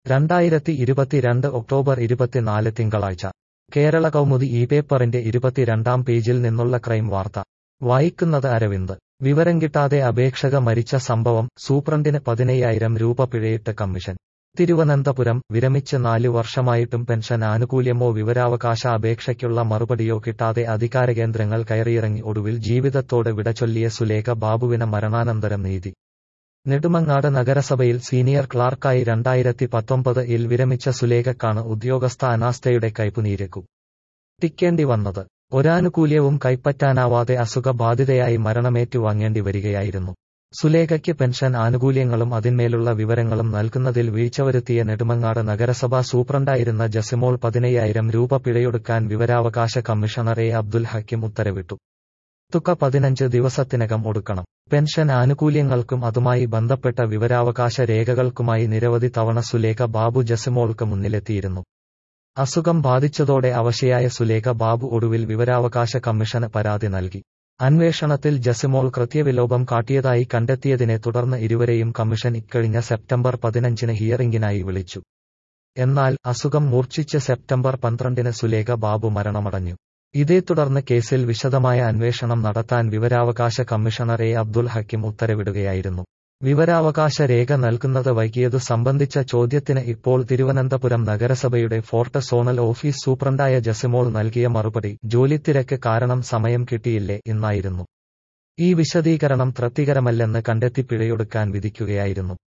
രണ്ടായിരത്തി ഇരുപത്തിരണ്ട് ഒക്ടോബർ ഇരുപത്തിനാല് തിങ്കളാഴ്ച കേരള കൗമുദി ഈ പേപ്പറിന്റെ ഇരുപത്തിരണ്ടാം പേജിൽ നിന്നുള്ള ക്രൈം വാർത്ത വായിക്കുന്നത് അരവിന്ദ് വിവരം കിട്ടാതെ അപേക്ഷക മരിച്ച സംഭവം സൂപ്രണ്ടിന് പതിനയ്യായിരം രൂപ പിഴയിട്ട് കമ്മീഷൻ തിരുവനന്തപുരം വിരമിച്ച് നാലു വർഷമായിട്ടും പെൻഷൻ ആനുകൂല്യമോ വിവരാവകാശ അപേക്ഷയ്ക്കുള്ള മറുപടിയോ കിട്ടാതെ അധികാരകേന്ദ്രങ്ങൾ കയറിയിറങ്ങി ഒടുവിൽ ജീവിതത്തോട് വിടചൊല്ലിയ സുലേഖ ബാബുവിന് മരണാനന്തരം നീതി നെടുമങ്ങാട് നഗരസഭയിൽ സീനിയർ ക്ലാർക്കായി രണ്ടായിരത്തി പത്തൊമ്പത് ഇൽ വിരമിച്ച സുലേഖക്കാണ് ഉദ്യോഗസ്ഥ അനാസ്ഥയുടെ കൈപ്പുനീരക്കു ടിക്കേണ്ടി വന്നത് ഒരാനുകൂല്യവും കൈപ്പറ്റാനാവാതെ അസുഖബാധിതയായി മരണമേറ്റു വാങ്ങേണ്ടി വരികയായിരുന്നു സുലേഖയ്ക്ക് പെൻഷൻ ആനുകൂല്യങ്ങളും അതിന്മേലുള്ള വിവരങ്ങളും നൽകുന്നതിൽ വീഴ്ചവരുത്തിയ നെടുമങ്ങാട് നഗരസഭാ സൂപ്രണ്ടായിരുന്ന ജസിമോൾ പതിനയ്യായിരം രൂപ പിഴയൊടുക്കാൻ വിവരാവകാശ കമ്മീഷണർ എ അബ്ദുൽ ഹക്കിം ഉത്തരവിട്ടു തുക പതിനഞ്ച് ദിവസത്തിനകം ഒടുക്കണം പെൻഷൻ ആനുകൂല്യങ്ങൾക്കും അതുമായി ബന്ധപ്പെട്ട വിവരാവകാശ രേഖകൾക്കുമായി നിരവധി തവണ സുലേഖ ബാബു ജസിമോൾക്ക് മുന്നിലെത്തിയിരുന്നു അസുഖം ബാധിച്ചതോടെ അവശയായ സുലേഖ ബാബു ഒടുവിൽ വിവരാവകാശ കമ്മീഷന് പരാതി നൽകി അന്വേഷണത്തിൽ ജസിമോൾ കൃത്യവിലോപം കാട്ടിയതായി കണ്ടെത്തിയതിനെ തുടർന്ന് ഇരുവരെയും കമ്മീഷൻ ഇക്കഴിഞ്ഞ സെപ്റ്റംബർ പതിനഞ്ചിന് ഹിയറിംഗിനായി വിളിച്ചു എന്നാൽ അസുഖം മൂർച്ഛിച്ച് സെപ്റ്റംബർ പന്ത്രണ്ടിന് സുലേഖ ബാബു മരണമടഞ്ഞു ഇതേ തുടർന്ന് കേസിൽ വിശദമായ അന്വേഷണം നടത്താൻ വിവരാവകാശ കമ്മീഷണർ എ അബ്ദുൽ ഹക്കിം ഉത്തരവിടുകയായിരുന്നു വിവരാവകാശ രേഖ നൽകുന്നത് വൈകിയതു സംബന്ധിച്ച ചോദ്യത്തിന് ഇപ്പോൾ തിരുവനന്തപുരം നഗരസഭയുടെ ഫോർട്ട് സോണൽ ഓഫീസ് സൂപ്രണ്ടായ ജസിമോൾ നൽകിയ മറുപടി ജോലിത്തിരക്ക് കാരണം സമയം കിട്ടിയില്ലേ എന്നായിരുന്നു ഈ വിശദീകരണം തൃപ്തികരമല്ലെന്ന് കണ്ടെത്തി പിഴയൊടുക്കാൻ വിധിക്കുകയായിരുന്നു